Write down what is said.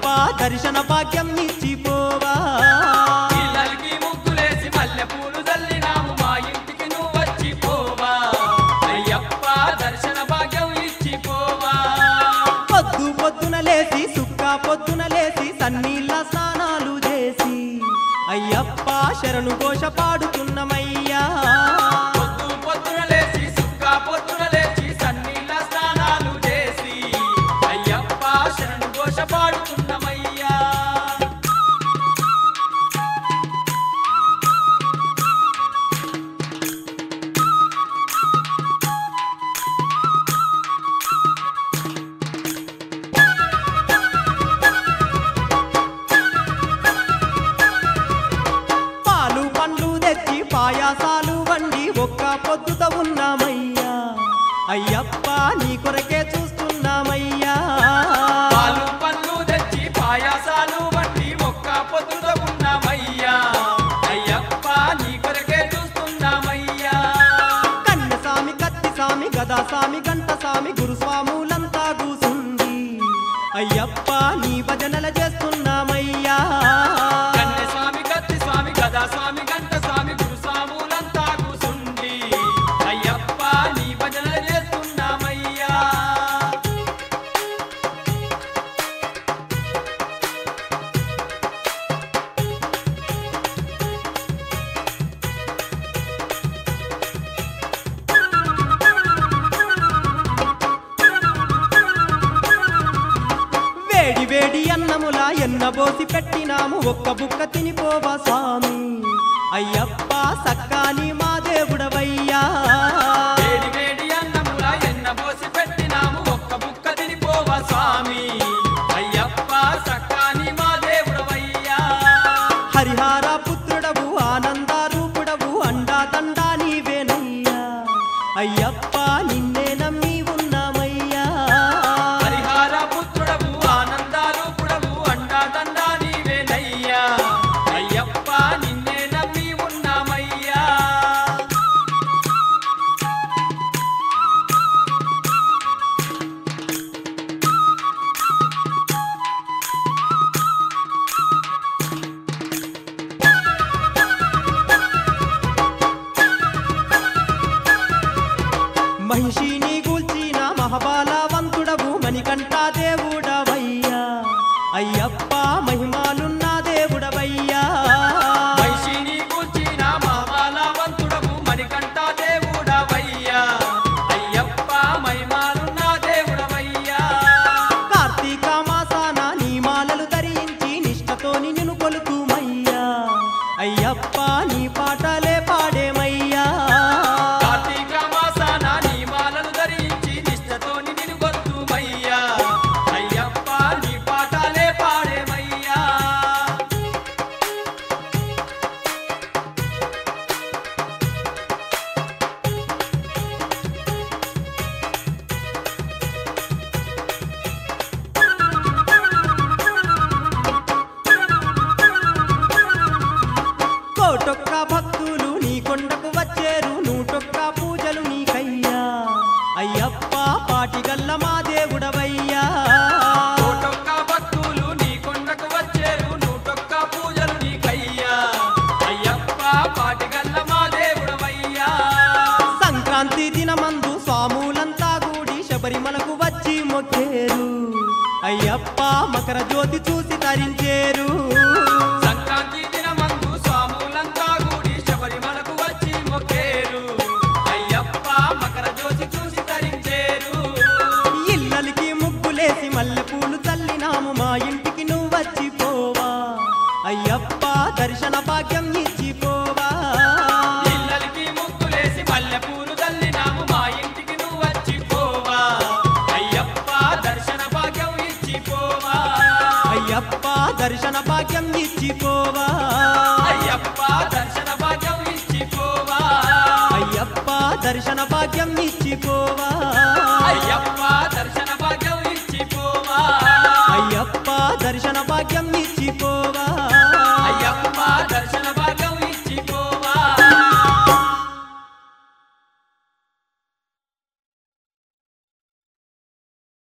అయ్యప్ప దర్శన భాగ్యం ఇచ్చిపోవా పిల్లలకి ముగ్గులేసి మల్లె పూలు చల్లినాము మా ఇంటికి నువ్వు వచ్చి పోవా అయ్యప్ప దర్శన భాగ్యం ఇచ్చి పోవా పొద్దు పొద్దున లేసి సుక్క పొద్దున లేసి సన్నీళ్ళ స్నానాలు చేసి అయ్యప్ప శరణు ఘోష పాడుతున్నమయ్యా పొద్దు పొద్దున లేచి సుక్క పొద్దున లేచి సన్నీళ్ళ స్నానాలు చేసి అయ్యప్ప శరణు ఘోష పాడుతున్నమయ్యా పాలు పండ్లు తెచ్చి పాయాసాలు వండి ఒక్క పొద్దుత ఉన్నామయ్యా అయ్యప్ప నీ కొరకే చూస్తున్నామయ్యా పాలు పళ్ళు తెచ్చి పాయాసాలు వంటి ఒక్క పొద్దుతో ఉన్నామయ్యా అయ్యప్ప నీ కొరకే చూస్తున్నామయ్యా కన్య సామి కత్తి సామి గదా సామి గంట సామి గురుస్వాములంతా కూసుంది అయ్యప్ప నీ భజనల చేస్తున్నామయ్యా కన్నె స్వామి కత్తి స్వామి గదా స్వామి గంట స్వామి గురు స్వాములంతా కూసుండి అయ్యప్ప నీ భజన చేస్తున్నామయ్యా వేడి వేడి అన్నములా ఎన్నబోసి పెట్టినాము ఒక్క బుక్క తినిపోవా స్వామి అయ్యప్ప సక్కాని మా దేవుడవయ్యా వేడి వేడి అన్నముల ఎన్న పోసి పెట్టినాము ఒక్క బుక్క తినిపోవా స్వామి అయ్యప్ప సక్కాని మా దేవుడవయ్యా హరిహార పుత్రుడవు ఆనంద రూపుడవు అండా దండా నీవేనయ్యా అయ్యప్ప నిన్నే నమ్మి ఉన్నామయ్యా హరిహార పుత్రుడవు ఆనందారూపుడవు అండా దండా నీవేనయ్యా అయ్యప్ప నిన్నే నమ్మి ఉన్నామయ్యా మహిషిని గూల్చిన మహబాలవంతుడవు మణికంఠ దేవుడవయ్యా అయ్యప్ప మహిమాలున్న దేవుడవయ్యా వైశిని కూర్చిన మామాలవంతుడవు మణికంఠ దేవుడవయ్యా అయ్యప్ప మహిమాలున్న దేవుడవయ్యా కార్తీక మాసాన నీ మాలలు ధరించి నిష్టతోని నిన్ను కొలుతుమయ్యా అయ్యప్ప నీ పాటలే పాడేమయ్యా కార్తీక మాసాన నీ మాలలు ధరించి నిష్టతోని నిన్ను గొంతుమయ్యా అయ్యప్ప నీ పాటలే పాడేమయ్యా కోటొక్క భక్తులు నీ కొండకు వచ్చేరు నూటొక్క పూజలు నీకయ్యా అయ్యప్ప పాటిగల్ల మా దేవుడవయ్యా కోటొక్క భక్తులు నీ కొండకు వచ్చేరు నూటొక్క పూజలు నీకయ్యా అయ్యప్ప పాటిగల్ల మా దేవుడవయ్యా సంక్రాంతి దినమందు స్వాములంతా కూడి శబరిమలకు వచ్చి మొక్కేరు అయ్యప్ప మకర జ్యోతి చూసి తరించేరు సంక్రాంతి దినమందు స్వాములంతా కూడి శబరిమలకు వచ్చి మొక్కేరు అయ్యప్ప మకర జ్యోతి చూసి తరించేరు ఇల్లలికి ముగ్గులేసి మల్లెపూలు చల్లినాము మా ఇంటికి నువ్వు వచ్చిపోవా అయ్యప్ప దర్శన భాగ్యం ఇచ్చిపోవా ఇళ్ళకి ముక్కులేసి మల్లె పూలు తల్లినాము మా ఇంటికి నువ్వు వచ్చి పోవా అయ్యప్ప దర్శన భాగ్యం ఇచ్చి పోవా అయ్యప్ప దర్శన భాగ్యం ఇచ్చిపోవా అయ్యప్ప దర్శన భాగ్యం ఇచ్చి పోవా అయ్యప్ప దర్శన భాగ్యం ఇచ్చిపోవా అయ్యప్ప దర్శన భాగ్యం ఇచ్చి పోవా అయ్యప్ప దర్శన భాగ్యం ఇచ్చిపోవా